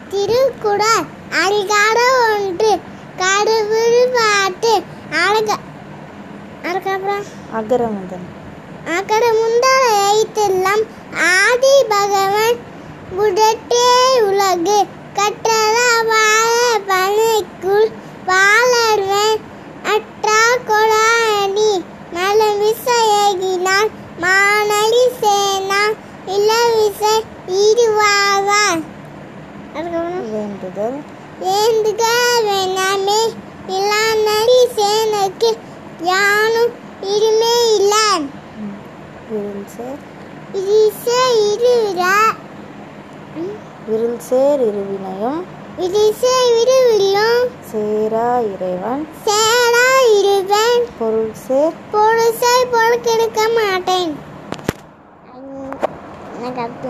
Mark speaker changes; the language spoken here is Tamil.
Speaker 1: திருக்குறள் அரிகார ஒன்று கடவுள் பாட்டு அழக அதுக்கப்புறம்
Speaker 2: அகர முதல்
Speaker 1: அக்கட முந்தால ஐத்தெல்லாம் ஆதி பகவன் புடட்டே உலகு கற்றதா வாழ பனைக்குள் வாழர்வன் அற்றா கொடாடி நல விசையகினால் மானடி சேனா இளவிசை ஈடுவாவார் அதுக்கப்புறம்
Speaker 2: வேண்டுதல்
Speaker 1: ஏந்துக வேணாமே இல்லானடி சேனுக்கு யானும் இருமே இல்லை
Speaker 2: விருள் சேர்
Speaker 1: இதிசை இருவிரா
Speaker 2: விருள் சேர் இருவினையும்
Speaker 1: இதிசை விடுவிலும்
Speaker 2: சேரா இறைவன்
Speaker 1: சேரா இருவன்
Speaker 2: பொருள் சேர்
Speaker 1: பொழுசை பொழுக்கெடுக்க மாட்டேன் எனக்கு